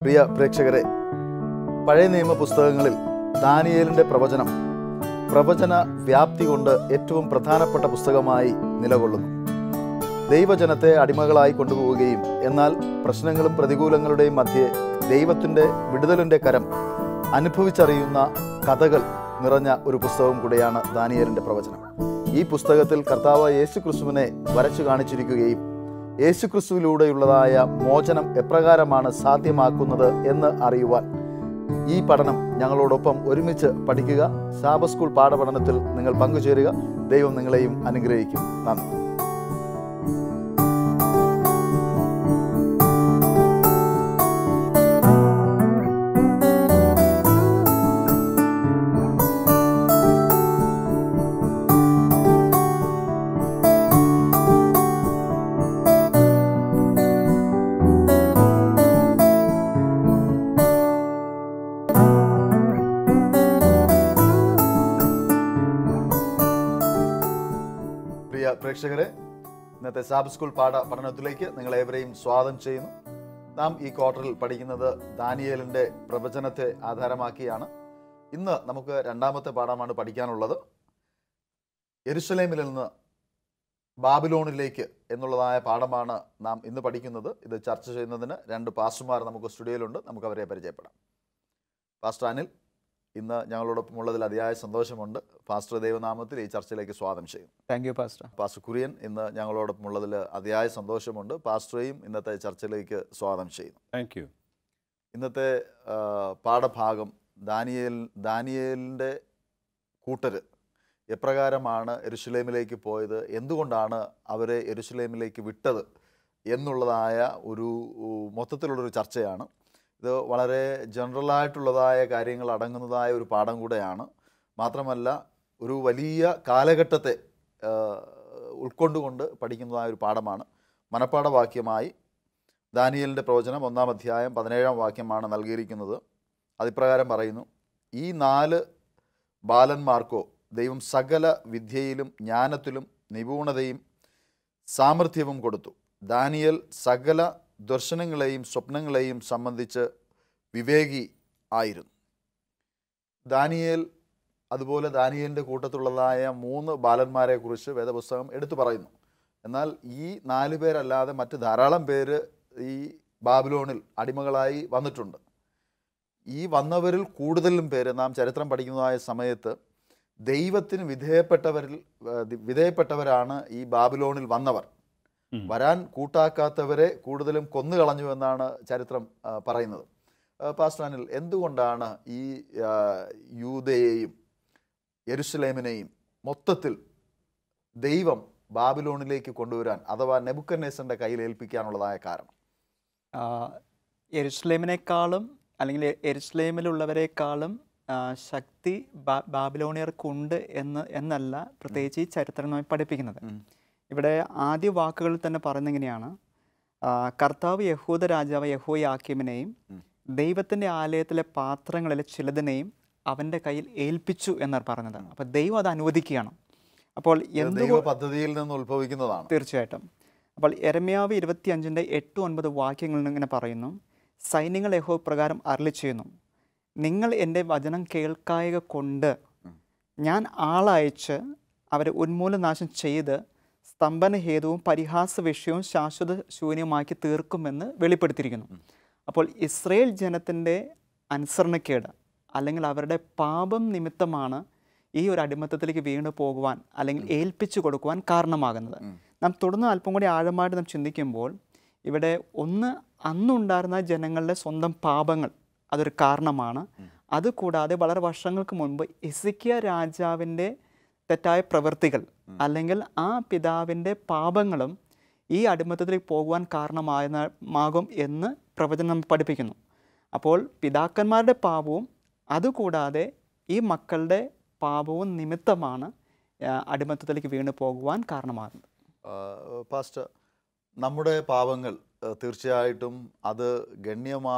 പ്രിയ പ്രേക്ഷകരെ പഴയ നിയമ പുസ്തകങ്ങളിൽ ദാനിയേലിന്റെ പ്രവചനം പ്രവചന വ്യാപ്തി കൊണ്ട് ഏറ്റവും പ്രധാനപ്പെട്ട പുസ്തകമായി നിലകൊള്ളുന്നു ദൈവജനത്തെ അടിമകളായി കൊണ്ടുപോവുകയും എന്നാൽ പ്രശ്നങ്ങളും പ്രതികൂലങ്ങളുടെയും മധ്യേ ദൈവത്തിൻ്റെ വിടുതലിൻ്റെ കരം അനുഭവിച്ചറിയുന്ന കഥകൾ നിറഞ്ഞ ഒരു പുസ്തകം കൂടെയാണ് ദാനിയേലിന്റെ പ്രവചനം ഈ പുസ്തകത്തിൽ കർത്താവ് യേശു ക്രിസ്തുവിനെ വരച്ചു കാണിച്ചിരിക്കുകയും യേശുക്രിസ്തുവിലൂടെയുള്ളതായ മോചനം എപ്രകാരമാണ് സാധ്യമാക്കുന്നത് എന്ന് അറിയുവാൻ ഈ പഠനം ഞങ്ങളോടൊപ്പം ഒരുമിച്ച് പഠിക്കുക ശാപ സ്കൂൾ പാഠപഠനത്തിൽ നിങ്ങൾ പങ്കുചേരുക ദൈവം നിങ്ങളെയും അനുഗ്രഹിക്കും നന്ദി പ്രിയ പ്രേക്ഷകരെ ഇന്നത്തെ സാബ് സ്കൂൾ പാഠ പഠനത്തിലേക്ക് നിങ്ങളേവരെയും സ്വാഗതം ചെയ്യുന്നു നാം ഈ ക്വാർട്ടറിൽ പഠിക്കുന്നത് ദാനിയേലിൻ്റെ പ്രവചനത്തെ ആധാരമാക്കിയാണ് ഇന്ന് നമുക്ക് രണ്ടാമത്തെ പാഠമാണ് പഠിക്കാനുള്ളത് എരുസലേമിൽ നിന്ന് ബാബിലോണിലേക്ക് എന്നുള്ളതായ പാഠമാണ് നാം ഇന്ന് പഠിക്കുന്നത് ഇത് ചർച്ച ചെയ്യുന്നതിന് രണ്ട് പാസ്റ്റർമാർ നമുക്ക് സ്റ്റുഡിയോയിലുണ്ട് നമുക്ക് അവരെ പരിചയപ്പെടാം പാസ്റ്റർ അനിൽ ഇന്ന് ഞങ്ങളോടൊപ്പം ഉള്ളതിൽ അതിയായ സന്തോഷമുണ്ട് പാസ്റ്റർ ദൈവനാമത്തിൽ ഈ ചർച്ചയിലേക്ക് സ്വാഗതം ചെയ്യും thank you pastor pastor Kurian ഇന്ന് ഞങ്ങളോടൊപ്പം ഉള്ളതിൽ അതിയായ സന്തോഷമുണ്ട് പാസ്റ്ററേയും ഇന്നത്തെ ചർച്ചയിലേക്ക് സ്വാഗതം ചെയ്യുന്നു താങ്ക് യു ഇന്നത്തെ ആ, പാഠഭാഗം ദാനിയേൽ ദാനിയേലിൻ്റെ കൂട്ടര് എപ്രകാരമാണ് എരുഷലേമിലേക്ക് പോയത് എന്തുകൊണ്ടാണ് അവരെ എരുഷലേമിലേക്ക് വിട്ടത് എന്നുള്ളതായ ഒരു ഉ, മൊത്തത്തിലുള്ളൊരു ചർച്ചയാണ് ഇത് വളരെ ജനറലായിട്ടുള്ളതായ കാര്യങ്ങൾ അടങ്ങുന്നതായ ഒരു പാഠം കൂടെയാണ് മാത്രമല്ല ഒരു വലിയ കാലഘട്ടത്തെ ആ, ഉൾക്കൊണ്ടുകൊണ്ട് പഠിക്കുന്നതായ ഒരു പാഠമാണ് മനപ്പാഠവാക്യമായി ദാനിയലിൻ്റെ പ്രവചനം ഒന്നാം അധ്യായം പതിനേഴാം വാക്യമാണ് നൽകിയിരിക്കുന്നത് അതിപ്രകാരം പറയുന്നു ഈ നാല് ബാലന്മാർക്കോ ദൈവം സകല വിദ്യയിലും ജ്ഞാനത്തിലും നിപുണതയും സാമർഥ്യവും കൊടുത്തു ദാനിയൽ സകല ദർശനങ്ങളെയും സ്വപ്നങ്ങളെയും സംബന്ധിച്ച് വിവേകി ആയിരുന്നു ദാനിയേൽ അതുപോലെ ദാനിയേലിൻ്റെ കൂട്ടത്തിലുള്ളതായ മൂന്ന് ബാലന്മാരെ കുറിച്ച് വേദപുസ്തകം എടുത്തു പറയുന്നു എന്നാൽ ഈ നാല് പേരല്ലാതെ മറ്റ് ധാരാളം പേര് ഈ ബാബിലോണിൽ അടിമകളായി വന്നിട്ടുണ്ട് ഈ വന്നവരിൽ കൂടുതലും പേര് നാം ചരിത്രം പഠിക്കുന്നതായ സമയത്ത് ദൈവത്തിന് വിധേയപ്പെട്ടവരിൽ ഏർ, വിധേയപ്പെട്ടവരാണ് ഈ ബാബിലോണിൽ വന്നവർ ഉം. വരാൻ കൂട്ടാക്കാത്തവരെ കൂടുതലും കൊന്നുകളഞ്ഞു എന്നാണ് ചരിത്രം ആ, പറയുന്നത് ആ, പാസ്റ്റർ അനിൽ എന്തുകൊണ്ടാണ് ഈ ആ, യൂദയെയും യെരുസലേമിനെയും മൊത്തത്തിൽ ദൈവം ബാബിലോണിലേക്ക് കൊണ്ടുവരാൻ അഥവാ നെബുക്കന്നേസറിൻ്റെ കയ്യിൽ ഏൽപ്പിക്കാനുള്ളതായ കാരണം എരുസ്ലേമിനേക്കാളും അല്ലെങ്കിൽ എരുസ്ലേമിലുള്ളവരെക്കാളും ആ, ശക്തി ബാ- ബാബിലോണിയർക്കുണ്ട് എന്ന് എന്നല്ല പ്രത്യേകിച്ച് ഈ ചരിത്രം നമ്മെ പഠിപ്പിക്കുന്നത് ഉം. ഇവിടെ ആദ്യ വാക്കുകളിൽ തന്നെ പറയുന്ന ഇങ്ങനെയാണ് ആ, കർത്താവ് യഹൂദ രാജാവ് യഹോയാക്കിമിനെയും ഉം. ദൈവത്തിൻ്റെ ആലയത്തിലെ പാത്രങ്ങളിലെ ചിലതിനെയും അവൻ്റെ കയ്യിൽ ഏൽപ്പിച്ചു എന്നാണ് പറഞ്ഞത് അപ്പോൾ ദൈവം അത് അനുവദിക്കുകയാണ് അപ്പോൾ എന്ത് ദൈവ പദ്ധതിയിൽ നിന്ന് ഉത്ഭവിക്കുന്നതാണ് തീർച്ചയായിട്ടും അപ്പോൾ എരമ്യാവ് ഇരുപത്തിയഞ്ചിൻ്റെ എട്ട് ഒൻപത് വാക്യങ്ങളിൽ ഇങ്ങനെ പറയുന്നു സൈന്യങ്ങൾ യഹോ പ്രകാരം അരളി ചെയ്യുന്നു നിങ്ങൾ എൻ്റെ വചനം കേൾക്കായക കൊണ്ട് ഞാൻ ആളയച്ച് അവരെ ഉന്മൂലനാശം ചെയ്ത് സ്തംഭന ഹേതുവും പരിഹാസ വിഷയവും ശാശ്വത ശൂന്യമാക്കി തീർക്കുമെന്ന് വെളിപ്പെടുത്തിയിരിക്കുന്നു അപ്പോൾ ഇസ്രയേൽ ജനത്തിൻ്റെ അനുസരണക്കേട് അല്ലെങ്കിൽ അവരുടെ പാപം നിമിത്തമാണ് ഈ ഒരു അടിമത്തത്തിലേക്ക് വീണു പോകുവാൻ അല്ലെങ്കിൽ ഏൽപ്പിച്ചു കൊടുക്കുവാൻ കാരണമാകുന്നത് നാം തുടർന്ന് അല്പം കൂടി ആഴമായിട്ട് നാം ചിന്തിക്കുമ്പോൾ ഇവിടെ ഒന്ന് അന്നുണ്ടായിരുന്ന ജനങ്ങളുടെ സ്വന്തം പാപങ്ങൾ അതൊരു കാരണമാണ് അതുകൂടാതെ വളരെ വർഷങ്ങൾക്ക് മുൻപ് ഇസിക്കിയ രാജാവിൻ്റെ തെറ്റായ പ്രവൃത്തികൾ അല്ലെങ്കിൽ ആ പിതാവിൻ്റെ പാപങ്ങളും ഈ അടിമത്തത്തിലേക്ക് പോകുവാൻ കാരണമാകും എന്ന് പ്രവചനം നമ്മെ പഠിപ്പിക്കുന്നു അപ്പോൾ പിതാക്കന്മാരുടെ പാപവും അതുകൂടാതെ ഈ മക്കളുടെ പാപവും നിമിത്തമാണ് ആ, അടിമത്തത്തിലേക്ക് വീണു പോകുവാൻ കാരണമാകുന്നത് ആ, പാസ്റ്റർ നമ്മുടെ പാപങ്ങൾ ആ, തീർച്ചയായിട്ടും അത്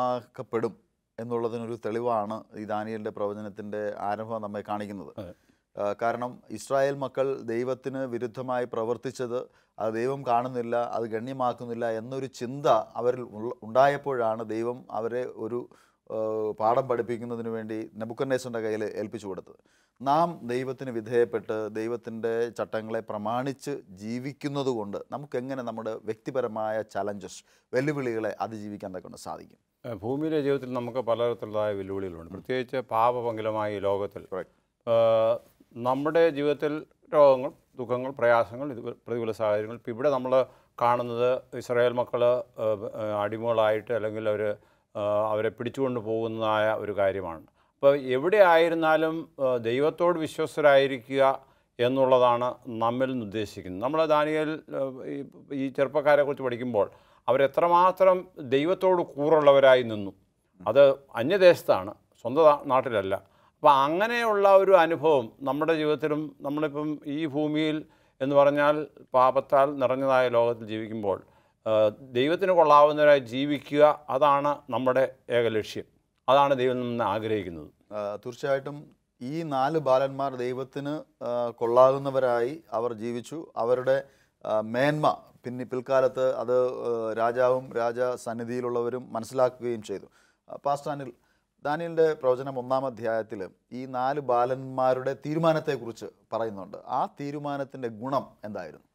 ഗണ്യമാക്കപ്പെടും എന്നുള്ളതിനൊരു തെളിവാണ് ഈ ദാനിയലിൻ്റെ പ്രവചനത്തിൻ്റെ ആരംഭം നമ്മെ കാണിക്കുന്നത് അതെ. ആ, കാരണം ഇസ്രായേൽ മക്കൾ ദൈവത്തിന് വിരുദ്ധമായി പ്രവർത്തിച്ചത് അത് ദൈവം കാണുന്നില്ല അത് ഗണ്യമാക്കുന്നില്ല എന്നൊരു ചിന്ത അവരിൽ ഉള്ള- ഉണ്ടായപ്പോഴാണ് ദൈവം അവരെ ഒരു ആ, പാഠം പഠിപ്പിക്കുന്നതിന് വേണ്ടി നെബുക്കന്നേസറിൻ്റെ കയ്യിൽ ഏൽപ്പിച്ചു കൊടുത്തത് നാം ദൈവത്തിന് വിധേയപ്പെട്ട് ദൈവത്തിൻ്റെ ചട്ടങ്ങളെ പ്രമാണിച്ച് ജീവിക്കുന്നത് കൊണ്ട് നമുക്കെങ്ങനെ നമ്മുടെ വ്യക്തിപരമായ ചലഞ്ചസ് വെല്ലുവിളികളെ അതിജീവിക്കാൻ തക്കൊണ്ട് സാധിക്കും ഏഹ് ഭൂമിയിലെ ജീവിതത്തിൽ നമുക്ക് പലതരത്തിലുള്ളതായ വെല്ലുവിളികളുണ്ട് പ്രത്യേകിച്ച് പാപപങ്കിലമായ ഈ ലോകത്തിൽ Correct. ഏഹ് നമ്മുടെ ജീവിതത്തിൽ രോഗങ്ങൾ ദുഃഖങ്ങൾ പ്രയാസങ്ങൾ ഇത് പ്രതികൂല സാഹചര്യങ്ങൾ ഇപ്പോൾ ഇവിടെ നമ്മൾ കാണുന്നത് ഇസ്രായേൽ മക്കൾ അടിമകളായിട്ട് അല്ലെങ്കിൽ അവർ അവരെ പിടിച്ചുകൊണ്ട് പോകുന്നതായ ഒരു കാര്യമാണ് അപ്പോൾ എവിടെ ആയിരുന്നാലും ഏഹ് ദൈവത്തോട് വിശ്വസ്തരായിരിക്കുക എന്നുള്ളതാണ് നമ്മിൽ നിന്ന് ഉദ്ദേശിക്കുന്നത് നമ്മൾ ദാനിയൽ ഏഹ് ഈ- ഈ ചെറുപ്പക്കാരെ കുറിച്ച് പഠിക്കുമ്പോൾ അവരെത്രമാത്രം ദൈവത്തോട് കൂറുള്ളവരായി നിന്നു അത് അന്യദേശത്താണ് സ്വന്തം നാ- നാട്ടിലല്ല അപ്പോൾ അങ്ങനെയുള്ള ഒരു അനുഭവം നമ്മുടെ ജീവിതത്തിലും നമ്മളിപ്പം ഈ ഭൂമിയിൽ എന്ന് പറഞ്ഞാൽ പാപത്താൽ നിറഞ്ഞതായ ലോകത്തിൽ ജീവിക്കുമ്പോൾ ആ, ദൈവത്തിന് കൊള്ളാവുന്നവരായി ജീവിക്കുക അതാണ് നമ്മുടെ ഏക ലക്ഷ്യം അതാണ് ദൈവം നിന്ന് ആഗ്രഹിക്കുന്നത് ആ, തീർച്ചയായിട്ടും ഈ നാല് ബാലന്മാർ ദൈവത്തിന് ആ, കൊള്ളാകുന്നവരായി അവർ ജീവിച്ചു അവരുടെ ആ, മേന്മ പിന്നെ പിൽക്കാലത്ത് അത് ആ, രാജാവും രാജ സന്നിധിയിലുള്ളവരും മനസ്സിലാക്കുകയും ചെയ്തു ആ, പാസ്റ്റർ അനിൽ ദാനിയലിൻ്റെ പ്രവചനം ഒന്നാം അധ്യായത്തിൽ ഈ നാല് ബാലന്മാരുടെ തീരുമാനത്തെക്കുറിച്ച് പറയുന്നുണ്ട് ആ തീരുമാനത്തിൻ്റെ ഗുണം എന്തായിരുന്നു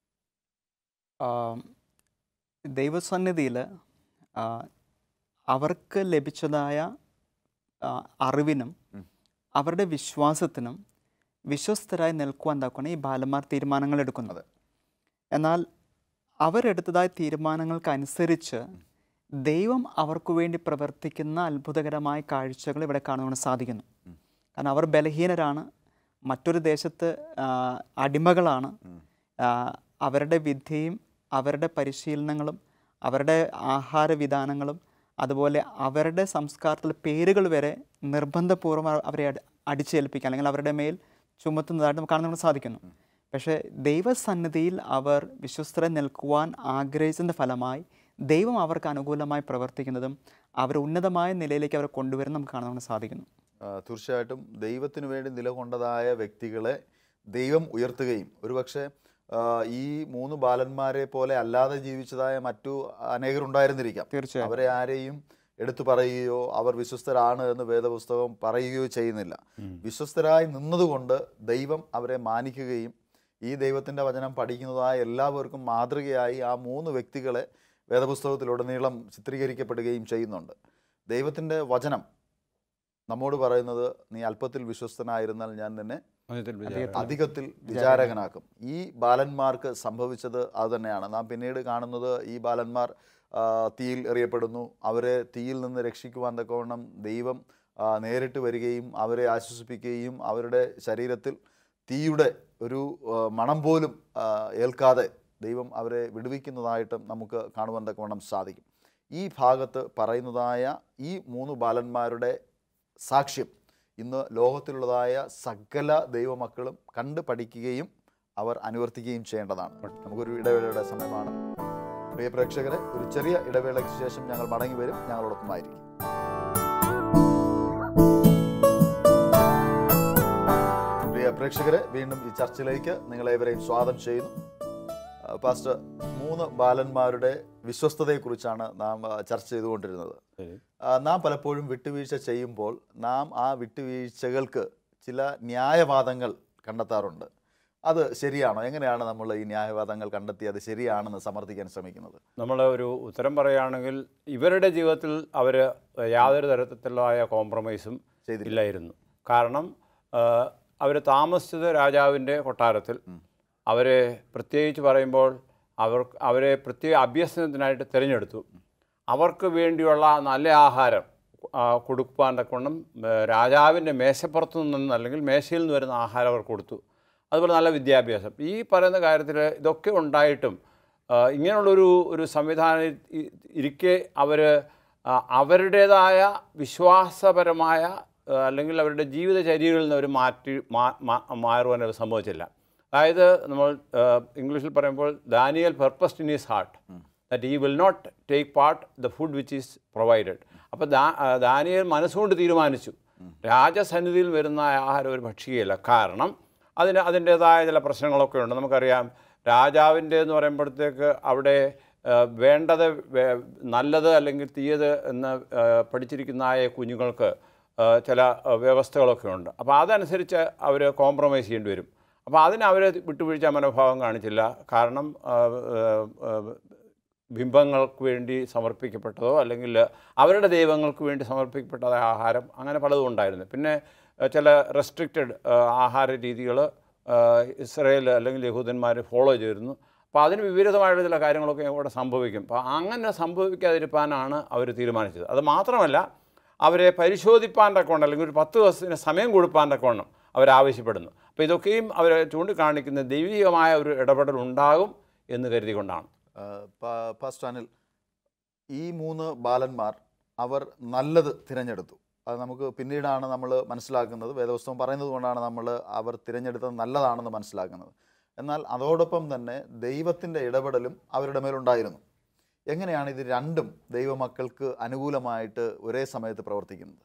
ആം, ദൈവസന്നിധിയിൽ ആ, അവർക്ക് ലഭിച്ചതായ ആ, അറിവിനും ഉം. അവരുടെ വിശ്വാസത്തിനും വിശ്വസ്തരായി നിൽക്കുവാൻ തക്കണം ഈ ബാലന്മാർ തീരുമാനങ്ങൾ എടുക്കുന്നത് അതെ. എന്നാൽ അവരെടുത്തതായ തീരുമാനങ്ങൾക്കനുസരിച്ച് ദൈവം അവർക്ക് വേണ്ടി പ്രവർത്തിക്കുന്ന അത്ഭുതകരമായ കാഴ്ചകൾ ഇവിടെ കാണുവാൻ സാധിക്കുന്നു കാരണം അവർ ബലഹീനരാണ് മറ്റൊരു ദേശത്ത് ആ, അടിമകളാണ് ആ, അവരുടെ വിദ്യയും അവരുടെ പരിശീലനങ്ങളും അവരുടെ ആഹാര വിധാനങ്ങളും അതുപോലെ അവരുടെ സംസ്കാരത്തിലെ പേരുകൾ വരെ നിർബന്ധപൂർവ്വം അവ- അവരെ അടി- അടിച്ചേൽപ്പിക്കുക അല്ലെങ്കിൽ അവരുടെ മേൽ ചുമത്തുന്നതായിട്ട് നമുക്ക് കാണാൻ നമുക്ക് സാധിക്കുന്നു പക്ഷേ ദൈവസന്നിധിയിൽ അവർ വിശ്വസ്തരെ നിൽക്കുവാൻ ആഗ്രഹിച്ചതിൻ്റെ ഫലമായി ദൈവം അവർക്ക് അനുകൂലമായി പ്രവർത്തിക്കുന്നതും അവർ ഉന്നതമായ നിലയിലേക്ക് അവരെ കൊണ്ടുവരുന്ന നമുക്ക് കാണാൻ നമുക്ക് സാധിക്കുന്നു ആ, തീർച്ചയായിട്ടും ദൈവത്തിന് വേണ്ടി നിലകൊണ്ടതായ വ്യക്തികളെ ദൈവം ഉയർത്തുകയും ഒരുപക്ഷെ ആ, ഈ മൂന്ന് ബാലന്മാരെ പോലെ അല്ലാതെ ജീവിച്ചതായ മറ്റു അനേകരുണ്ടായിരുന്നിരിക്കാം തീർച്ചയായും അവരെ ആരെയും എടുത്തു പറയുകയോ അവർ വിശ്വസ്തരാണ് എന്ന് വേദപുസ്തകം പറയുകയോ ചെയ്യുന്നില്ല വിശ്വസ്തരായി നിന്നതുകൊണ്ട് ദൈവം അവരെ മാനിക്കുകയും ഈ ദൈവത്തിൻ്റെ വചനം പഠിക്കുന്നതായ എല്ലാവർക്കും മാതൃകയായി ആ മൂന്ന് വ്യക്തികളെ വേദപുസ്തകത്തിലുടനീളം ചിത്രീകരിക്കപ്പെടുകയും ചെയ്യുന്നുണ്ട് ദൈവത്തിൻ്റെ വചനം നമ്മോട് പറയുന്നത് നീ അല്പത്തിൽ വിശ്വസ്തനായിരുന്നാൽ ഞാൻ നിന്നെ അതിൽ വിചാരം. അധികത്തിൽ വിചാരകനാക്കും ഈ ബാലന്മാർക്ക് സംഭവിച്ചത് അതുതന്നെയാണ് നാം പിന്നീട് കാണുന്നത് ഈ ബാലന്മാർ ആ, തീയിൽ എറിയപ്പെടുന്നു അവരെ തീയിൽ നിന്ന് രക്ഷിക്കുവാൻ തക്കവണ്ണം ദൈവം ആ, നേരിട്ട് വരികയും അവരെ ആശ്വസിപ്പിക്കുകയും അവരുടെ ശരീരത്തിൽ തീയുടെ ഒരു ആ, മണം പോലും ആ, ഏൽക്കാതെ ദൈവം അവരെ വിടുവിക്കുന്നതായിട്ടും നമുക്ക് കാണുവാൻ തക്കവണ്ണം സാധിക്കും ഈ ഭാഗത്ത് പറയുന്നതായ ഈ മൂന്ന് ബാലന്മാരുടെ സാക്ഷ്യം ഇന്ന് ലോകത്തിലുള്ളതായ സകല ദൈവമക്കളും കണ്ട് പഠിക്കുകയും അവർ അനുവർത്തിക്കുകയും ചെയ്യേണ്ടതാണ് നമുക്കൊരു ഇടവേളയുടെ സമയമാണ് പ്രിയ പ്രേക്ഷകരെ ഒരു ചെറിയ ഇടവേളയ്ക്ക് ശേഷം ഞങ്ങൾ മടങ്ങി വരും ഞങ്ങളോടൊപ്പമായിരിക്കും പ്രിയ പ്രേക്ഷകരെ വീണ്ടും ഈ ചർച്ചയിലേക്ക് നിങ്ങളേവരെയും സ്വാഗതം ചെയ്യുന്നു ആ, പാസ്റ്റർ മൂന്ന് ബാലന്മാരുടെ വിശ്വസ്തതയെക്കുറിച്ചാണ് നാം ആ, ചർച്ച ചെയ്തുകൊണ്ടിരുന്നത് ശരി. ആ, നാം പലപ്പോഴും വിട്ടുവീഴ്ച ചെയ്യുമ്പോൾ നാം ആ വിട്ടുവീഴ്ചകൾക്ക് ചില ന്യായവാദങ്ങൾ കണ്ടെത്താറുണ്ട് അത് ശരിയാണോ എങ്ങനെയാണ് നമ്മൾ ഈ ന്യായവാദങ്ങൾ കണ്ടെത്തി അത് ശരിയാണെന്ന് സമർത്ഥിക്കാൻ ശ്രമിക്കുന്നത് നമ്മൾ ഒരു ഉത്തരം പറയുകയാണെങ്കിൽ ഇവരുടെ ജീവിതത്തിൽ അവർ യാതൊരു തരത്തിലുള്ളതായ കോംപ്രമൈസും ചെയ്തില്ല. ഇല്ലായിരുന്നു കാരണം അവർ താമസിച്ചത് രാജാവിൻ്റെ കൊട്ടാരത്തിൽ അവരെ പ്രത്യേകിച്ച് പറയുമ്പോൾ അവർ അവരെ പ്രത്യേക അഭ്യസനത്തിനായിട്ട് തിരഞ്ഞെടുത്തു അവർക്ക് വേണ്ടിയുള്ള നല്ല ആഹാരം ആ, കൊടുക്കുവാൻ തക്കവണ്ണം രാജാവിൻ്റെ മേശപ്പുറത്തു നിന്ന് അല്ലെങ്കിൽ മേശയിൽ നിന്ന് വരുന്ന ആഹാരം അവർ കൊടുത്തു അതുപോലെ നല്ല വിദ്യാഭ്യാസം ഈ പറയുന്ന കാര്യത്തിൽ ഇതൊക്കെ ഉണ്ടായിട്ടും ആ, ഇങ്ങനെയുള്ളൊരു ഒരു സംവിധാനം ഇ- ഇരിക്കെ അവർ അവരുടേതായ വിശ്വാസപരമായ ആ, അല്ലെങ്കിൽ അവരുടെ ജീവിതചര്യകളിൽ നിന്ന് അവർ മാറ്റി മാ- മാ- മാറുവാൻ അവർ സംഭവിച്ചില്ല അതായത് നമ്മൾ ആ, ഇംഗ്ലീഷിൽ പറയുമ്പോൾ Daniel purpose in his heart that he will not take part the food which is provided അപ്പോൾ ദാ ആ, ദാനിയേൽ മനസ്സുകൊണ്ട് തീരുമാനിച്ചു രാജസന്നിധിയിൽ വരുന്ന ആഹാരം ഒരു ഭക്ഷിക്കുകയില്ല കാരണം അതിന് അതിൻ്റേതായ ചില പ്രശ്നങ്ങളൊക്കെ ഉണ്ട് നമുക്കറിയാം രാജാവിൻ്റെ എന്ന് പറയുമ്പോഴത്തേക്ക് അവിടെ ആ, വേണ്ടത് വേ- നല്ലത് അല്ലെങ്കിൽ തീയത് എന്ന് ആ, പഠിച്ചിരിക്കുന്നതായ കുഞ്ഞുങ്ങൾക്ക് ആ, ചില ആ, വ്യവസ്ഥകളൊക്കെ ഉണ്ട് അപ്പോൾ അതനുസരിച്ച് അവർ കോംപ്രമൈസ് ചെയ്യേണ്ടി വരും അപ്പോൾ അതിന് അവർ വിട്ടുവീഴ്ച മനോഭാവം കാണിച്ചില്ല കാരണം ആ, ആ, ആ, ബിംബങ്ങൾക്ക് വേണ്ടി സമർപ്പിക്കപ്പെട്ടതോ അല്ലെങ്കിൽ അവരുടെ ദൈവങ്ങൾക്ക് വേണ്ടി സമർപ്പിക്കപ്പെട്ടതായ ആഹാരം അങ്ങനെ പലതും ഉണ്ടായിരുന്നു പിന്നെ ആ, ചില റെസ്ട്രിക്റ്റഡ് ആഹാര രീതികൾ ഇസ്രയേൽ അല്ലെങ്കിൽ യഹൂദന്മാർ ഫോളോ ചെയ്തിരുന്നു അപ്പോൾ അതിന് വിപരീതമായിട്ടുള്ള ചില കാര്യങ്ങളൊക്കെ ഇവിടെ സംഭവിക്കും അപ്പോൾ അങ്ങനെ സംഭവിക്കാതിരിക്കാനാണ് അവർ തീരുമാനിച്ചത് അത് മാത്രമല്ല അവരെ പരിശോധിപ്പാൻ തക്കവണ്ണം അല്ലെങ്കിൽ ഒരു പത്ത് ദിവസത്തിന് സമയം കൊടുപ്പാൻ തക്കവണ്ണം അവരാവശ്യപ്പെടുന്നു അപ്പോൾ ഇതൊക്കെയും അവർ ചൂണ്ടിക്കാണിക്കുന്ന ദൈവികമായ ഒരു ഇടപെടൽ ഉണ്ടാകും എന്ന് കരുതിക്കൊണ്ടാണ് ഫസ്റ്റ് അനിൽ ഈ മൂന്ന് ബാലന്മാർ അവർ നല്ലത് തിരഞ്ഞെടുത്തു അത് നമുക്ക് പിന്നീടാണ് നമ്മൾ മനസ്സിലാക്കുന്നത് വേദപുസ്തകം പറയുന്നത് കൊണ്ടാണ് നമ്മൾ അവർ തിരഞ്ഞെടുത്തത് നല്ലതാണെന്ന് മനസ്സിലാക്കുന്നത് എന്നാൽ അതോടൊപ്പം തന്നെ ദൈവത്തിൻ്റെ ഇടപെടലും അവരുടെ മേലുണ്ടായിരുന്നു എങ്ങനെയാണ് ഇത് രണ്ടും ദൈവമക്കൾക്ക് അനുകൂലമായിട്ട് ഒരേ സമയത്ത് പ്രവർത്തിക്കുന്നത്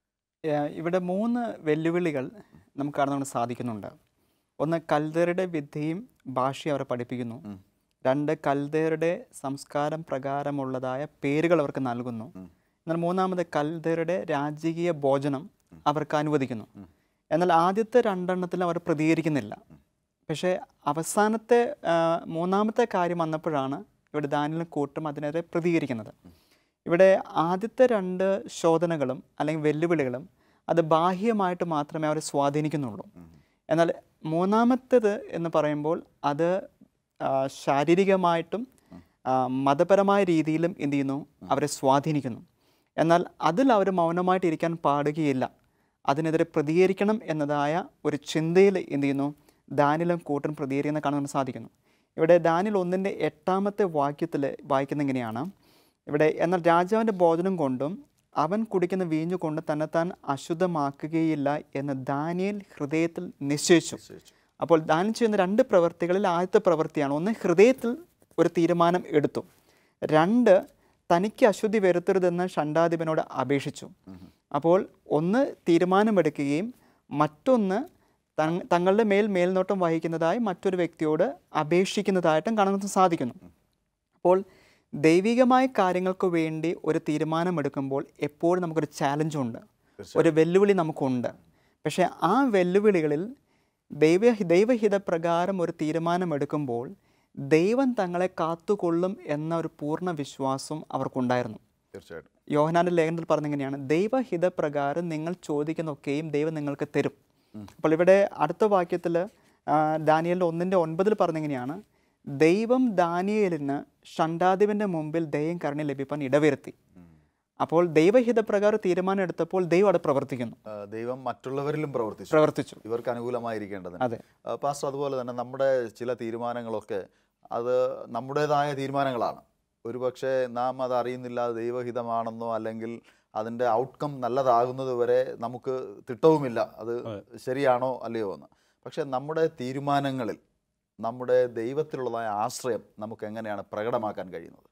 ഏഹ് ഇവിടെ മൂന്ന് വെല്ലുവിളികൾ നമുക്ക് കാണാൻ സാധിക്കുന്നുണ്ട് ഒന്ന് കൽദരുടെ വിദ്യയും ഭാഷയും അവരെ പഠിപ്പിക്കുന്നു ഉം. രണ്ട് കൽദരുടെ സംസ്കാരം പ്രകാരമുള്ളതായ പേരുകൾ അവർക്ക് നൽകുന്നു എന്നാൽ മൂന്നാമത് കൽദരുടെ രാജകീയ ഭോജനം അവർക്ക് അനുവദിക്കുന്നു എന്നാൽ ആദ്യത്തെ രണ്ടെണ്ണത്തിൽ അവർ പ്രതികരിക്കുന്നില്ല പക്ഷേ അവസാനത്തെ ആ, മൂന്നാമത്തെ കാര്യം വന്നപ്പോഴാണ് ഇവിടെ ദാനിലും കൂട്ടും അതിനെതിരെ പ്രതികരിക്കുന്നത് ഇവിടെ ആദ്യത്തെ രണ്ട് ശോധനകളും അല്ലെങ്കിൽ വെല്ലുവിളികളും അത് ബാഹ്യമായിട്ട് മാത്രമേ അവരെ സ്വാധീനിക്കുന്നുള്ളൂ എന്നാൽ മൂന്നാമത്തേത് എന്ന് പറയുമ്പോൾ അത് ആ, ശാരീരികമായിട്ടും ആ, മതപരമായ രീതിയിലും എന്ത് ചെയ്യുന്നു അവരെ സ്വാധീനിക്കുന്നു എന്നാൽ അതിൽ അവർ മൗനമായിട്ട് ഇരിക്കാൻ പാടുകയില്ല അതിനെതിരെ പ്രതികരിക്കണം എന്നതായ ഒരു ചിന്തയിൽ എന്ത് ചെയ്യുന്നു ദാനിലും കൂട്ടൻ പ്രതികരിക്കുന്ന കാണാൻ സാധിക്കുന്നു ഇവിടെ ദാനിൽ ഒന്നിൻ്റെ എട്ടാമത്തെ വാക്യത്തിൽ വായിക്കുന്ന ഇങ്ങനെയാണ് ഇവിടെ എന്നാൽ രാജാവിൻ്റെ ഭോജനം കൊണ്ടും അവൻ കുടിക്കുന്ന വീഞ്ഞു കൊണ്ട് തന്നെത്താൻ അശുദ്ധമാക്കുകയില്ല എന്ന് ദാനിയേൽ ഹൃദയത്തിൽ നിശ്ചയിച്ചു അപ്പോൾ ദാനിൽ ചെയ്യുന്ന രണ്ട് പ്രവൃത്തികളിൽ ആദ്യത്തെ പ്രവൃത്തിയാണ് ഒന്ന് ഹൃദയത്തിൽ ഒരു തീരുമാനം എടുത്തു രണ്ട് തനിക്ക് അശുദ്ധി വരുത്തരുതെന്ന് ഷണ്ടാധിപനോട് അപേക്ഷിച്ചു അപ്പോൾ ഒന്ന് തീരുമാനമെടുക്കുകയും മറ്റൊന്ന് തങ്- തങ്ങളുടെ മേൽ മേൽനോട്ടം വഹിക്കുന്നതായി മറ്റൊരു വ്യക്തിയോട് അപേക്ഷിക്കുന്നതായിട്ടും കാണാൻ സാധിക്കുന്നു അപ്പോൾ ദൈവികമായ കാര്യങ്ങൾക്ക് വേണ്ടി ഒരു തീരുമാനമെടുക്കുമ്പോൾ എപ്പോഴും നമുക്കൊരു ചാലഞ്ചുണ്ട് ഒരു വെല്ലുവിളി നമുക്കുണ്ട് പക്ഷേ ആ വെല്ലുവിളികളിൽ ദൈവ ദൈവഹിതപ്രകാരം ഒരു തീരുമാനമെടുക്കുമ്പോൾ ദൈവം തങ്ങളെ കാത്തുകൊള്ളും എന്ന ഒരു പൂർണ്ണ വിശ്വാസം അവർക്കുണ്ടായിരുന്നു തീർച്ചയായിട്ടും യോഹനാന്റെ ലേഖനത്തിൽ പറഞ്ഞെങ്ങനെയാണ് ദൈവഹിതപ്രകാരം നിങ്ങൾ ചോദിക്കുന്നൊക്കെയും ദൈവം നിങ്ങൾക്ക് തരും അപ്പോൾ ഇവിടെ അടുത്ത വാക്യത്തിൽ ദാനിയലിൻ്റെ ഒന്നിൻ്റെ ഒൻപതിൽ പറഞ്ഞെങ്ങനെയാണ് ദൈവം ദാനിയേലിന് ഷണ്ടാദിവിൻ്റെ മുമ്പിൽ ദയം കരുണ ലഭിപ്പാൻ ഇടവരുത്തി അപ്പോൾ ദൈവഹിതപ്രകാരം തീരുമാനം എടുത്തപ്പോൾ ദൈവം അവിടെ പ്രവർത്തിക്കുന്നു ആ, ദൈവം മറ്റുള്ളവരിലും പ്രവർത്തിച്ചു പ്രവർത്തിച്ചു ഇവർക്ക് അനുകൂലമായിരിക്കേണ്ടതിന് അതെ ആ, പാസ്റ്റർ അതുപോലെ തന്നെ നമ്മുടെ ചില തീരുമാനങ്ങളൊക്കെ അത് നമ്മുടേതായ തീരുമാനങ്ങളാണ് ഒരുപക്ഷെ നാം അത് അറിയുന്നില്ല അത് ദൈവഹിതമാണെന്നോ അല്ലെങ്കിൽ അതിൻ്റെ ഔട്ട്കം നല്ലതാകുന്നത് വരെ നമുക്ക് തിട്ടവുമില്ല അത് ശരിയാണോ അല്ലയോ എന്ന് പക്ഷെ നമ്മുടെ തീരുമാനങ്ങളിൽ നമ്മുടെ ദൈവത്തിലുള്ളതായ ആശ്രയം നമുക്ക് എങ്ങനെയാണ് പ്രകടമാക്കാൻ കഴിയുന്നത്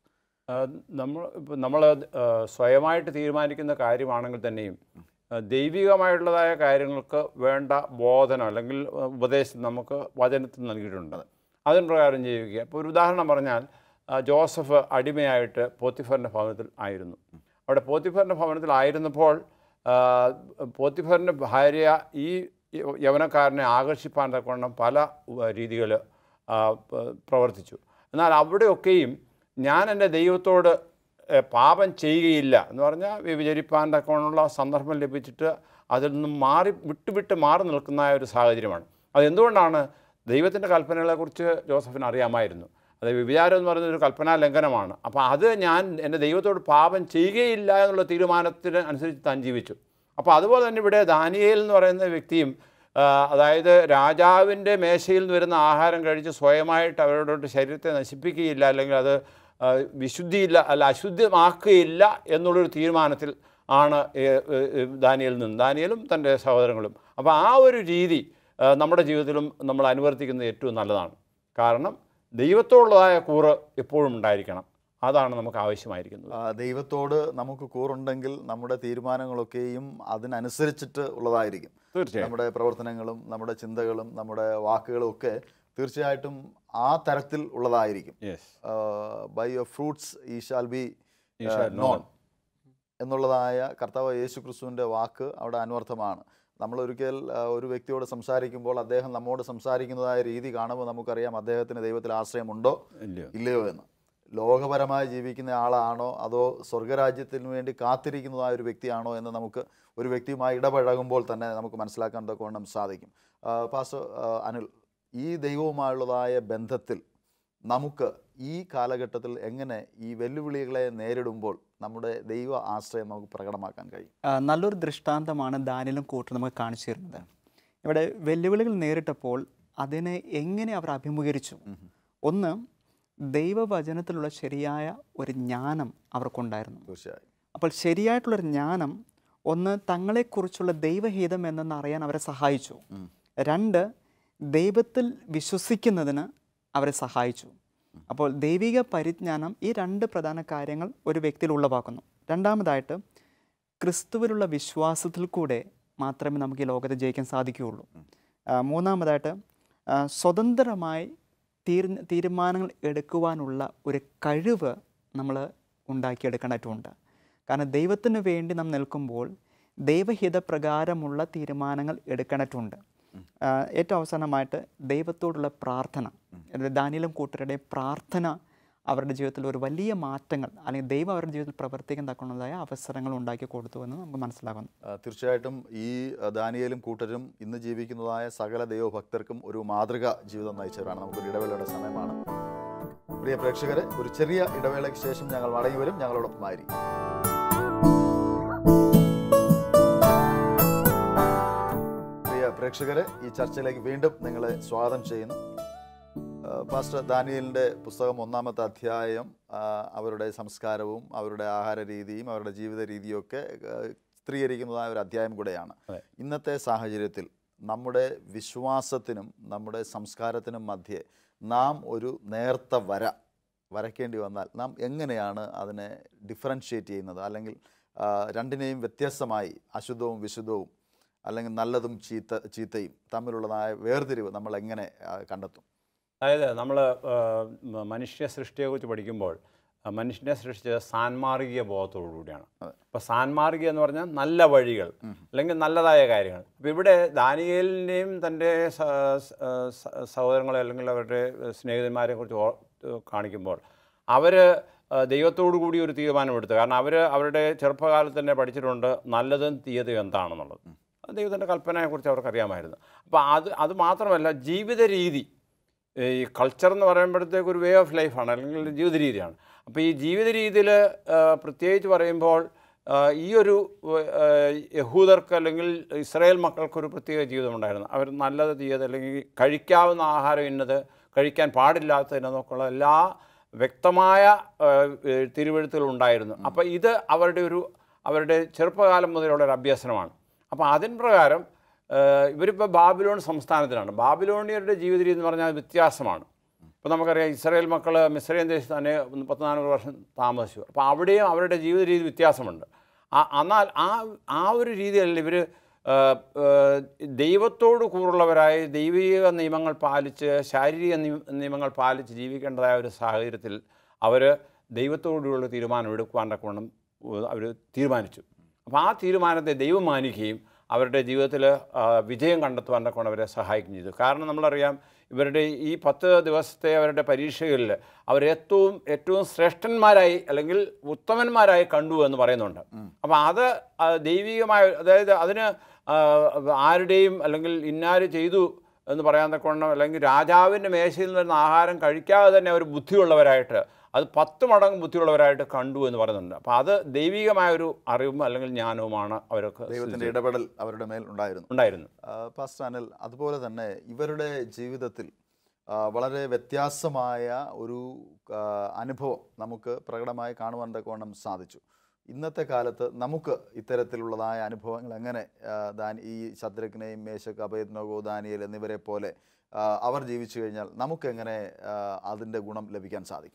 നമ്മൾ നമ്മൾ സ്വയമായിട്ട് തീരുമാനിക്കുന്ന കാര്യമാണെങ്കിൽ തന്നെയും ആ, ദൈവികമായിട്ടുള്ളതായ കാര്യങ്ങൾക്ക് വേണ്ട ബോധനം അല്ലെങ്കിൽ ആ, ഉപദേശം നമുക്ക് വചനത്തിൽ നൽകിയിട്ടുണ്ട് അതിന് പ്രകാരം ജീവിക്കുക ഇപ്പോൾ ഒരു ഉദാഹരണം പറഞ്ഞാൽ ആ, ജോസഫ് അടിമയായിട്ട് പോത്തിഫറിൻ്റെ ഭവനത്തിൽ ആയിരുന്നു അവിടെ പോത്തിഫറിൻ്റെ ഭവനത്തിൽ ആയിരുന്നപ്പോൾ ആ, പോത്തിഫറിൻ്റെ ഭാര്യ ഈ യവനക്കാരനെ ആകർഷിപ്പാൻ തക്കവണ്ണം പല രീതികൾ പ്രവർത്തിച്ചു എന്നാൽ അവിടെയൊക്കെയും ഞാൻ എൻ്റെ ദൈവത്തോട് ഏഹ്, പാപം ചെയ്യുകയില്ല എന്ന് പറഞ്ഞാൽ വ്യഭിചരിപ്പാൻ തക്കവണ്ണമുള്ള സന്ദർഭം ലഭിച്ചിട്ട് അതിൽ നിന്നും മാറി വിട്ട് വിട്ട് മാറി നിൽക്കുന്ന ഒരു സാഹചര്യമാണ് അതെന്തുകൊണ്ടാണ് ദൈവത്തിൻ്റെ കൽപ്പനകളെക്കുറിച്ച് ജോസഫിന് അറിയാമായിരുന്നു അത് വ്യഭിചാരം എന്ന് പറയുന്നത് ഒരു കൽപ്പനാ ലംഘനമാണ് അപ്പോൾ അത് ഞാൻ എൻ്റെ ദൈവത്തോട് പാപം ചെയ്യുകയില്ല എന്നുള്ള തീരുമാനത്തിന് അനുസരിച്ച് താൻ ജീവിച്ചു അപ്പോൾ അതുപോലെ തന്നെ ഇവിടെ ദാനിയേൽ എന്ന് പറയുന്ന വ്യക്തിയും ആ, അതായത് രാജാവിൻ്റെ മേശയിൽ നിന്ന് വരുന്ന ആഹാരം കഴിച്ച് സ്വയമായിട്ട് അവരുടെ ശരീരത്തെ നശിപ്പിക്കുകയില്ല അല്ലെങ്കിൽ അത് ആ, വിശുദ്ധിയില്ല അല്ല അശുദ്ധമാക്കുകയില്ല എന്നുള്ളൊരു തീരുമാനത്തിൽ ആണ് ഏ, ഏ, ഏ, ദാനിയേലിൽ നിന്ന് ദാനിയേലും തൻ്റെ സഹോദരങ്ങളും അപ്പോൾ ആ ഒരു രീതി ആ, നമ്മുടെ ജീവിതത്തിലും നമ്മൾ അനുവർത്തിക്കുന്നത് ഏറ്റവും നല്ലതാണ് കാരണം ദൈവത്തോടുള്ളതായ കൂറ് എപ്പോഴും ഉണ്ടായിരിക്കണം അതാണ് നമുക്ക് ആവശ്യമായിരിക്കുന്നത് ആ, ദൈവത്തോട് നമുക്ക് കൂറുണ്ടെങ്കിൽ നമ്മുടെ തീരുമാനങ്ങളൊക്കെയും അതിനനുസരിച്ചിട്ട് ഉള്ളതായിരിക്കും തീർച്ചയായും നമ്മുടെ പ്രവർത്തനങ്ങളും നമ്മുടെ ചിന്തകളും നമ്മുടെ വാക്കുകളും ഒക്കെ തീർച്ചയായിട്ടും ആ തരത്തിൽ ഉള്ളതായിരിക്കും yes by your fruits ye shall be You shall know known them. എന്നുള്ളതായ കർത്താവ് യേശു ക്രിസ്തുവിൻ്റെ വാക്ക് അവിടെ അന്വർത്ഥമാണ് നമ്മൾ ഒരിക്കൽ ആ, ഒരു വ്യക്തിയോട് സംസാരിക്കുമ്പോൾ അദ്ദേഹം നമ്മോട് സംസാരിക്കുന്നതായ രീതി കാണുമ്പോൾ നമുക്കറിയാം അദ്ദേഹത്തിന് ദൈവത്തിൽ ആശ്രയമുണ്ടോ ഇല്ലയോ ഇല്ലയോ എന്ന് ലോകപരമായി ജീവിക്കുന്ന ആളാണോ അതോ സ്വർഗരാജ്യത്തിന് വേണ്ടി കാത്തിരിക്കുന്നതായ ഒരു വ്യക്തിയാണോ എന്ന് നമുക്ക് ഒരു വ്യക്തിയുമായി ഇടപഴകുമ്പോൾ തന്നെ നമുക്ക് മനസ്സിലാക്കാൻ തക്കവണ്ണം സാധിക്കും ആ, പാസ്റ്റർ ആ, അനിൽ ഈ ദൈവവുമായുള്ളതായ ബന്ധത്തിൽ നമുക്ക് ഈ കാലഘട്ടത്തിൽ എങ്ങനെ ഈ വെല്ലുവിളികളെ നേരിടുമ്പോൾ നമ്മുടെ ദൈവ ആശ്രയം നമുക്ക് പ്രകടമാക്കാൻ കഴിയും ആ, നല്ലൊരു ദൃഷ്ടാന്തമാണ് ദാനിലും കൂട്ടും നമുക്ക് കാണിച്ചു തരുന്നത് ഇവിടെ വെല്ലുവിളികൾ നേരിട്ടപ്പോൾ അതിനെ എങ്ങനെ അവർ അഭിമുഖീകരിച്ചു ഒന്ന് ദൈവവചനത്തിലുള്ള ശരിയായ ഒരു ജ്ഞാനം അവർക്കുണ്ടായിരുന്നു തീർച്ചയായും അപ്പോൾ ശരിയായിട്ടുള്ളൊരു ജ്ഞാനം ഒന്ന് തങ്ങളെക്കുറിച്ചുള്ള ദൈവഹിതം എന്തെന്ന് അറിയാൻ അവരെ സഹായിച്ചു രണ്ട് ദൈവത്തിൽ വിശ്വസിക്കുന്നതിന് അവരെ സഹായിച്ചു അപ്പോൾ ദൈവിക പരിജ്ഞാനം ഈ രണ്ട് പ്രധാന കാര്യങ്ങൾ ഒരു വ്യക്തിയിൽ ഉളവാക്കുന്നു രണ്ടാമതായിട്ട് ക്രിസ്തുവിലുള്ള വിശ്വാസത്തിൽ കൂടെ മാത്രമേ നമുക്ക് ഈ ലോകത്തെ ജയിക്കാൻ സാധിക്കുകയുള്ളൂ ആ, മൂന്നാമതായിട്ട് ആ, സ്വതന്ത്രമായി തീർ തീരുമാനങ്ങൾ എടുക്കുവാനുള്ള ഒരു കഴിവ് നമ്മൾ ഉണ്ടാക്കിയെടുക്കേണ്ടതായിട്ടുണ്ട് കാരണം ദൈവത്തിന് വേണ്ടി നാം നിൽക്കുമ്പോൾ ദൈവഹിതപ്രകാരമുള്ള തീരുമാനങ്ങൾ എടുക്കേണ്ടതായിട്ടുണ്ട് ആ, ഏറ്റവും അവസാനമായിട്ട് ദൈവത്തോടുള്ള പ്രാർത്ഥന അതായത് ദാനിയലും കൂട്ടരുടെയും പ്രാർത്ഥന അവരുടെ ജീവിതത്തിൽ ഒരു വലിയ മാറ്റങ്ങൾ അല്ലെങ്കിൽ ദൈവം അവരുടെ ജീവിതത്തിൽ പ്രവർത്തിക്കാൻ തക്കുന്നതായ അവസരങ്ങൾ ഉണ്ടാക്കി കൊടുത്തു എന്ന് നമുക്ക് മനസ്സിലാകുന്നു ആ, തീർച്ചയായിട്ടും ഈ ആ, ദാനിയേലും കൂട്ടരും ഇന്ന് ജീവിക്കുന്നതായ സകല ദൈവഭക്തർക്കും ഒരു മാതൃക ജീവിതം നയിച്ചവരാണ് നമുക്കൊരു ഇടവേളയുടെ സമയമാണ് പ്രിയ പ്രേക്ഷകരെ ഒരു ചെറിയ ഇടവേളയ്ക്ക് ശേഷം ഞങ്ങൾ മടങ്ങി വരും ഞങ്ങളോടൊപ്പമായിരിക്കും പ്രിയ പ്രേക്ഷകരെ ഈ ചർച്ചയിലേക്ക് വീണ്ടും നിങ്ങളെ സ്വാഗതം ചെയ്യുന്നു ആ, പാസ്റ്റർ ദാനിയലിൻ്റെ പുസ്തകം ഒന്നാമത്തെ അധ്യായം ആ, അവരുടെ സംസ്കാരവും അവരുടെ ആഹാര രീതിയും അവരുടെ ജീവിത രീതിയും ഒക്കെ ആ, ചിത്രീകരിക്കുന്നതായ ഒരു അധ്യായം കൂടെയാണ് അതെ. ഇന്നത്തെ സാഹചര്യത്തിൽ നമ്മുടെ വിശ്വാസത്തിനും നമ്മുടെ സംസ്കാരത്തിനും മധ്യേ നാം ഒരു നേർത്ത വര വരയ്ക്കേണ്ടി വന്നാൽ നാം എങ്ങനെയാണ് അതിനെ ഡിഫറൻഷ്യേറ്റ് ചെയ്യുന്നത് അല്ലെങ്കിൽ ആ, രണ്ടിനെയും വ്യത്യസ്തമായി അശുദ്ധവും വിശുദ്ധവും അല്ലെങ്കിൽ നല്ലതും ചീത്ത ചീത്തയും തമ്മിലുള്ളതായ വേർതിരിവ് നമ്മൾ എങ്ങനെ ആ, കണ്ടെത്തും അതായത് നമ്മൾ മനുഷ്യ സൃഷ്ടിയെക്കുറിച്ച് പഠിക്കുമ്പോൾ ആ, മനുഷ്യനെ സൃഷ്ടിച്ചത് സാൻമാർഗിക ബോധത്തോടു കൂടിയാണ് അപ്പോൾ സാൻമാർഗിക എന്ന് പറഞ്ഞാൽ നല്ല വഴികൾ അല്ലെങ്കിൽ നല്ലതായ കാര്യങ്ങൾ അപ്പോൾ ഇവിടെ ദാനിയേലിൻ്റെയും തൻ്റെ സ- സ- സ- സഹോദരങ്ങളെ അല്ലെങ്കിൽ അവരുടെ സ്നേഹിതന്മാരെ കുറിച്ച് ഓ- കാണിക്കുമ്പോൾ അവർ ദൈവത്തോടു കൂടി ഒരു തീരുമാനമെടുത്തു കാരണം അവർ അവരുടെ ചെറുപ്പകാലത്ത് തന്നെ പഠിച്ചിട്ടുണ്ട് നല്ലതും തീയതും എന്താണെന്നുള്ളത് അത് ദൈവത്തിൻ്റെ കൽപ്പനയെക്കുറിച്ച് അവർക്കറിയാമായിരുന്നു അപ്പോൾ അത് അത് മാത്രമല്ല ജീവിത രീതി ഈ കൾച്ചർ എന്ന് പറയുമ്പോഴത്തേക്ക് ഒരു വേ ഓഫ് ലൈഫാണ് അല്ലെങ്കിൽ ജീവിത രീതിയാണ് അപ്പോൾ ഈ ജീവിത രീതിയിൽ പ്രത്യേകിച്ച് പറയുമ്പോൾ ആ, ഈ ഒരു ആ, യഹൂദർക്ക് അല്ലെങ്കിൽ ഇസ്രായേൽ മക്കൾക്കൊരു പ്രത്യേക ജീവിതമുണ്ടായിരുന്നു അവർ നല്ലത് തീയത് അല്ലെങ്കിൽ കഴിക്കാവുന്ന ആഹാരം ഇന്നത് കഴിക്കാൻ പാടില്ലാത്തതിനൊക്കെയുള്ള എല്ലാ വ്യക്തമായ ആ, തിരുവഴുത്തുകളുണ്ടായിരുന്നു അപ്പോൾ ഇത് അവരുടെ ഒരു അവരുടെ ചെറുപ്പകാലം മുതലുള്ള ഒരു അഭ്യസനമാണ് അപ്പോൾ അതിൻ പ്രകാരം ഏഹ് ഇവരിപ്പോൾ ബാബിലോൺ സംസ്ഥാനത്തിലാണ് ബാബിലോണിയരുടെ ജീവിത രീതി എന്ന് പറഞ്ഞാൽ വ്യത്യാസമാണ് ഇപ്പോൾ നമുക്കറിയാം ഇസ്രായേൽ മക്കൾ മിസ്രൈൻ ദേശത്ത് തന്നെ മുപ്പത്തിനാനൂറ് വർഷം താമസിച്ചു അപ്പോൾ അവിടെയും അവരുടെ ജീവിത രീതി വ്യത്യാസമുണ്ട് ആ എന്നാൽ ആ ആ ഒരു രീതിയിൽ ഇവർ ദൈവത്തോട് കൂറുള്ളവരായി ദൈവിക നിയമങ്ങൾ പാലിച്ച് ശാരീരിക നിയ- നിയമങ്ങൾ പാലിച്ച് ജീവിക്കേണ്ടതായ ഒരു സാഹചര്യത്തിൽ അവർ ദൈവത്തോടുള്ള തീരുമാനം എടുക്കുവാൻ തക്കവണ്ണം അവർ തീരുമാനിച്ചു അപ്പോൾ ആ തീരുമാനത്തെ ദൈവം മാനിക്കുകയും അവരുടെ ജീവിതത്തിൽ വിജയം കണ്ടെത്തുവാൻ തക്കവണ്ണം അവരെ സഹായിക്കുകയും ചെയ്തു കാരണം നമ്മളറിയാം ഇവരുടെ ഈ പത്ത് ദിവസത്തെ അവരുടെ പരീക്ഷകളിൽ അവർ ഏറ്റവും ഏറ്റവും ശ്രേഷ്ഠന്മാരായി അല്ലെങ്കിൽ ഉത്തമന്മാരായി കണ്ടു എന്ന് പറയുന്നുണ്ട് അപ്പോൾ അത് ആ, ദൈവികമായ അതായത് അതിന് ആ, ആരുടെയും അല്ലെങ്കിൽ ഇന്നാര് ചെയ്തു എന്ന് പറയാൻ തക്കവണ്ണം അല്ലെങ്കിൽ രാജാവിൻ്റെ മേശയിൽ നിന്ന് ആഹാരം കഴിക്കാതെ തന്നെ അവർ ബുദ്ധിയുള്ളവരായിട്ട് അത് പത്ത് മടങ്ങ് ബുദ്ധിയുള്ളവരായിട്ട് കണ്ടു എന്ന് പറയുന്നുണ്ട് അപ്പോൾ അത് ദൈവികമായ ഒരു അറിവും അല്ലെങ്കിൽ ജ്ഞാനവുമാണ് അവർക്ക് ദൈവത്തിൻ്റെ ഇടപെടൽ അവരുടെ മേൽ ഉണ്ടായിരുന്നു ഉണ്ടായിരുന്നു ആ, പാസ്റ്റർ അനിൽ അതുപോലെ തന്നെ ഇവരുടെ ജീവിതത്തിൽ ആ, വളരെ വ്യത്യാസമായ ഒരു ആ, അനുഭവം നമുക്ക് പ്രകടമായി കാണുവാൻ തക്കവണ്ണം സാധിച്ചു ഇന്നത്തെ കാലത്ത് നമുക്ക് ഇത്തരത്തിലുള്ളതായ അനുഭവങ്ങൾ എങ്ങനെ ആ, ദാനി ഈ ശത്രുഘ്നെയും മേശക് അഭയത്നോഗോ ദാനിയൽ എന്നിവരെ പോലെ ആ, അവർ ജീവിച്ചു കഴിഞ്ഞാൽ നമുക്കെങ്ങനെ ആ, അതിൻ്റെ ഗുണം ലഭിക്കാൻ സാധിക്കും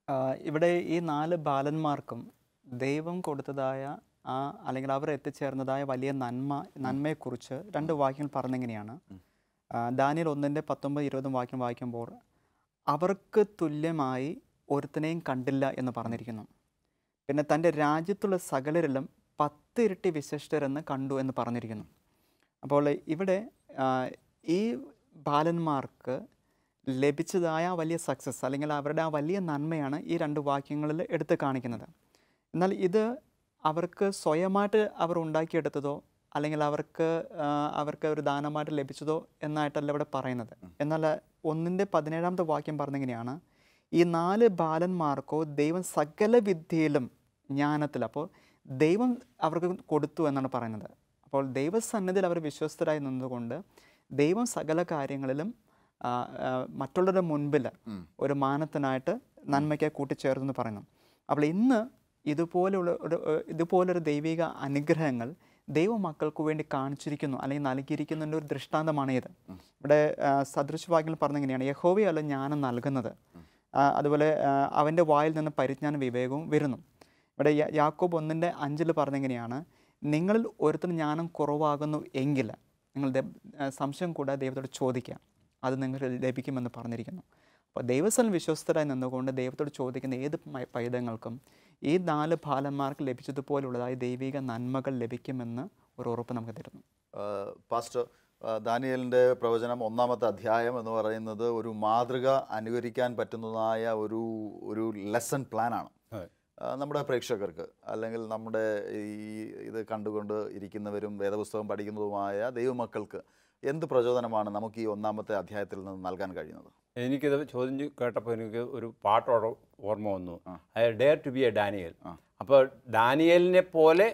ആ, ഇവിടെ ഈ നാല് ബാലന്മാർക്കും ദൈവം കൊടുത്തതായ ആ അല്ലെങ്കിൽ അവർ എത്തിച്ചേർന്നതായ വലിയ നന്മ നന്മയെക്കുറിച്ച് രണ്ട് വാക്യങ്ങൾ പറഞ്ഞെങ്ങനെയാണ് ആ, ദാനിയൽ ഒന്നിൻ്റെ പത്തൊമ്പത് ഇരുപതും വാക്യം വായിക്കുമ്പോൾ അവർക്ക് തുല്യമായി ഒരുത്തനെയും കണ്ടില്ല എന്ന് പറഞ്ഞിരിക്കുന്നു പിന്നെ തൻ്റെ രാജ്യത്തുള്ള സകലരിലും പത്തിരട്ടി വിശിഷ്ടരെന്ന് കണ്ടു എന്ന് പറഞ്ഞിരിക്കുന്നു അപ്പോൾ ഇവിടെ ആ, ഈ ബാലന്മാർക്ക് ലഭിച്ചതായ ആ വലിയ സക്സസ് അല്ലെങ്കിൽ അവരുടെ ആ വലിയ നന്മയാണ് ഈ രണ്ട് വാക്യങ്ങളിൽ എടുത്ത് കാണിക്കുന്നത് എന്നാൽ ഇത് അവർക്ക് സ്വയമായിട്ട് അവർ ഉണ്ടാക്കിയെടുത്തതോ അല്ലെങ്കിൽ അവർക്ക് ആ, അവർക്ക് ഒരു ദാനമായിട്ട് ലഭിച്ചതോ എന്നായിട്ടല്ല ഇവിടെ പറയുന്നത് എന്നാൽ ഒന്നിൻ്റെ പതിനേഴാമത്തെ വാക്യം പറഞ്ഞെങ്ങനെയാണ് ഈ നാല് ബാലന്മാർക്കോ ദൈവം സകല വിദ്യയിലും ജ്ഞാനത്തിൽ അപ്പോൾ ദൈവം അവർക്ക് കൊടുത്തു എന്നാണ് പറയുന്നത് അപ്പോൾ ദൈവസന്നിധിയിൽ അവർ വിശ്വസ്തരായി നിന്നുകൊണ്ട് ദൈവം സകല കാര്യങ്ങളിലും ആ, ആ, മറ്റുള്ളവരുടെ മുൻപിൽ ഒരു മാനത്തിനായിട്ട് നന്മയ്ക്ക് കൂട്ടിച്ചേർത്തു എന്ന് പറയുന്നു അപ്പോൾ ഇന്ന് ഇതുപോലെയുള്ള ഒരു ഏഹ്, ഇതുപോലൊരു ദൈവിക അനുഗ്രഹങ്ങൾ ദൈവമക്കൾക്ക് വേണ്ടി കാണിച്ചിരിക്കുന്നു അല്ലെങ്കിൽ നൽകിയിരിക്കുന്നതിൻ്റെ ഒരു ദൃഷ്ടാന്തമാണ് ഇത് ഇവിടെ ആ, സദൃശവാക്യങ്ങൾ പറഞ്ഞെങ്ങനെയാണ് യഹോവയല്ല ജ്ഞാനം നൽകുന്നത് ആ, അതുപോലെ ആ, അവൻ്റെ വായിൽ നിന്ന് പരിജ്ഞാന വിവേകവും വരുന്നു ഇവിടെ യാ- യാക്കോബ് ഒന്നിൻ്റെ അഞ്ചിൽ പറഞ്ഞെങ്ങനെയാണ് നിങ്ങളിൽ ഒരുത്തിന് ജ്ഞാനം കുറവാകുന്നു എങ്കിൽ നിങ്ങൾ ദൈ- ആ, സംശയം കൂടാതെ ദൈവത്തോട് ചോദിക്കുക അത് നിങ്ങൾക്ക് ലഭിക്കുമെന്ന് പറഞ്ഞിരിക്കുന്നു അപ്പോൾ ദൈവസ്ഥലം വിശ്വസ്തരായി നിന്നുകൊണ്ട് ദൈവത്തോട് ചോദിക്കുന്ന ഏത് മ- പൈതങ്ങൾക്കും ഈ നാല് ബാലന്മാർക്ക് ലഭിച്ചതുപോലുള്ളതായ ദൈവിക നന്മകൾ ലഭിക്കുമെന്ന് ഒരു ഉറപ്പ് നമുക്ക് തരുന്നു ആഹ് പാസ്റ്റർ ആഹ് ദാനിയേലിൻ്റെ പ്രവചനം ഒന്നാമത്തെ അധ്യായം എന്ന് പറയുന്നത് ഒരു മാതൃക അനുകരിക്കാൻ പറ്റുന്നതായ ഒരു ഒരു ലെസൺ പ്ലാനാണ് അതെ. ആഹ് നമ്മുടെ പ്രേക്ഷകർക്ക് അല്ലെങ്കിൽ നമ്മുടെ ഈ ഇത് കണ്ടുകൊണ്ട് ഇരിക്കുന്നവരും വേദപുസ്തകം പഠിക്കുന്നതുമായ ദൈവമക്കൾക്ക് എന്ത് പ്രചോദനമാണ് നമുക്ക് ഈ ഒന്നാമത്തെ അധ്യായത്തിൽ നിന്ന് നൽകാൻ കഴിയുന്നത് എനിക്കിത് ചോദ്യം കേട്ടപ്പോൾ എനിക്ക് ഒരു പാട്ടോട് ഓർമ്മ വന്നു ആ. I dare to be a Daniel ആ. അപ്പോൾ ഡാനിയലിനെ പോലെ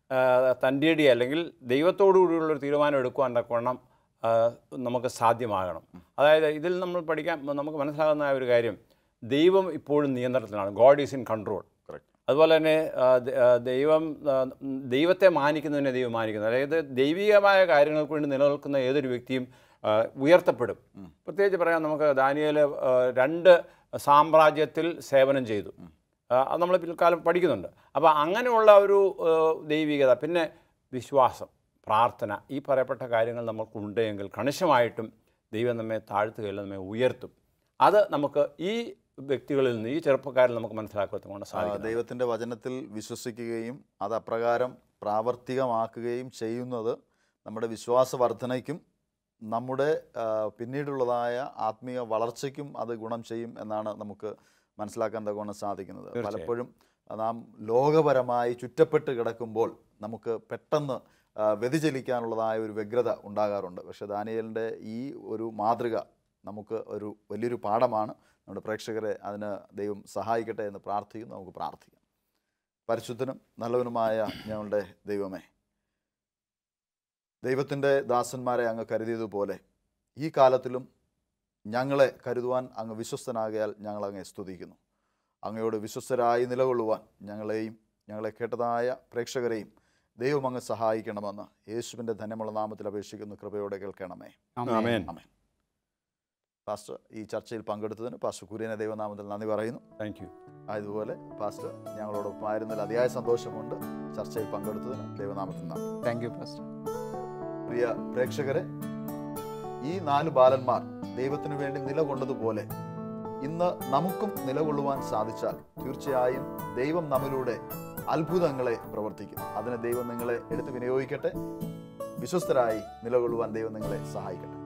തൻ്റെടി അല്ലെങ്കിൽ ദൈവത്തോടു കൂടിയുള്ളൊരു തീരുമാനം എടുക്കുവാൻ തക്കവണ്ണം ആ, നമുക്ക് സാധ്യമാകണം അതായത് ഇതിൽ നമ്മൾ പഠിക്കാൻ നമുക്ക് മനസ്സിലാകുന്ന ഒരു കാര്യം ദൈവം ഇപ്പോഴും നിയന്ത്രണത്തിലാണ് God is in control Correct. അതുപോലെ തന്നെ ആ, ദ- ആ, ദൈവം ആ, ദൈവത്തെ മാനിക്കുന്നതിനെ ദൈവം മാനിക്കുന്നു അതായത് ദൈവികമായ കാര്യങ്ങൾക്ക് വേണ്ടി നിലനിൽക്കുന്ന ഏതൊരു വ്യക്തിയും ആ, ഉയർത്തപ്പെടും പ്രത്യേകിച്ച് പറയാം നമുക്ക് ദാനിയേൽ രണ്ട് സാമ്രാജ്യത്തിൽ സേവനം ചെയ്തു ആ, അത് നമ്മൾ പിൽക്കാലം പഠിക്കുന്നുണ്ട് അപ്പോൾ അങ്ങനെയുള്ള ഒരു ആ, ദൈവികത പിന്നെ വിശ്വാസം പ്രാർത്ഥന ഈ പറയപ്പെട്ട കാര്യങ്ങൾ നമുക്കുണ്ടെങ്കിൽ കണിശമായിട്ടും ദൈവം നമ്മെ താഴ്ത്തുകയില്ല നമ്മെ ഉയർത്തും അത് നമുക്ക് ഈ വ്യക്തികളിൽ നിന്ന് ഈ ചെറുപ്പക്കാരിൽ നമുക്ക് മനസ്സിലാക്കുവാൻ ആ, സാധിക്കും ദൈവത്തിൻ്റെ വചനത്തിൽ വിശ്വസിക്കുകയും അത് അപ്രകാരം പ്രാവർത്തികമാക്കുകയും ചെയ്യുന്നത് നമ്മുടെ വിശ്വാസവർദ്ധനയ്ക്കും നമ്മുടെ ആ, പിന്നീടുള്ളതായ ആത്മീയ വളർച്ചയ്ക്കും അത് ഗുണം ചെയ്യും എന്നാണ് നമുക്ക് മനസ്സിലാക്കാൻ തക്കവണ്ണം സാധിക്കുന്നത് തീർച്ചയായും. പലപ്പോഴും നാം ലോകപരമായി ചുറ്റപ്പെട്ട് കിടക്കുമ്പോൾ നമുക്ക് പെട്ടെന്ന് ആ, വ്യതിചലിക്കാനുള്ളതായ ഒരു വ്യഗ്രത ഉണ്ടാകാറുണ്ട് പക്ഷേ ദാനിയലിൻ്റെ ഈ ഒരു മാതൃക നമുക്ക് ഒരു വലിയൊരു പാഠമാണ് നമ്മുടെ പ്രേക്ഷകരെ അതിന് ദൈവം സഹായിക്കട്ടെ എന്ന് പ്രാർത്ഥിക്കുന്നു നമുക്ക് പ്രാർത്ഥിക്കാം പരിശുദ്ധനും നല്ലവനുമായ ഞങ്ങളുടെ ദൈവമേ ദൈവത്തിൻ്റെ ദാസന്മാരെ അങ്ങ് കരുതിയതുപോലെ ഈ കാലത്തിലും ഞങ്ങളെ കരുതുവാൻ അങ്ങ് വിശ്വസ്തനാകയാൽ ഞങ്ങൾ അങ്ങെ സ്തുതിക്കുന്നു അങ്ങയോട് വിശ്വസ്തരായി നിലകൊള്ളുവാൻ ഞങ്ങളെയും ഞങ്ങളെ കേട്ടതായ പ്രേക്ഷകരെയും ദൈവം അങ്ങ് സഹായിക്കണമെന്ന് യേശുവിൻ്റെ ധന്യമുള്ള നാമത്തിൽ അപേക്ഷിക്കുന്നു കൃപയോടെ കേൾക്കണമേ ആമേൻ ആമേൻ പാസ്റ്റർ ഈ ചർച്ചയിൽ പങ്കെടുത്തതിന് പാസ്റ്റർ കുര്യനെ ദൈവനാമത്തിൽ നന്ദി പറയുന്നു താങ്ക് യു അതുപോലെ പാസ്റ്റർ ഞങ്ങളോടൊപ്പം ആയിരുന്നതിൽ അതിയായ സന്തോഷമുണ്ട് ചർച്ചയിൽ പങ്കെടുത്തതിന് ദൈവനാമത്തിൽ നന്ദി താങ്ക് യു ഫസ്റ്റ് പ്രിയ പ്രേക്ഷകരെ ഈ നാല് ബാലന്മാർ ദൈവത്തിനു വേണ്ടി നിലകൊണ്ടതുപോലെ ഇന്ന് നമുക്കും നിലകൊള്ളുവാൻ സാധിച്ചാൽ തീർച്ചയായും ദൈവം നമ്മിലൂടെ അത്ഭുതങ്ങളെ പ്രവർത്തിക്കും അതിന് ദൈവം നിങ്ങളെ എടുത്ത് വിനിയോഗിക്കട്ടെ വിശ്വസ്തരായി നിലകൊള്ളുവാൻ ദൈവം നിങ്ങളെ സഹായിക്കട്ടെ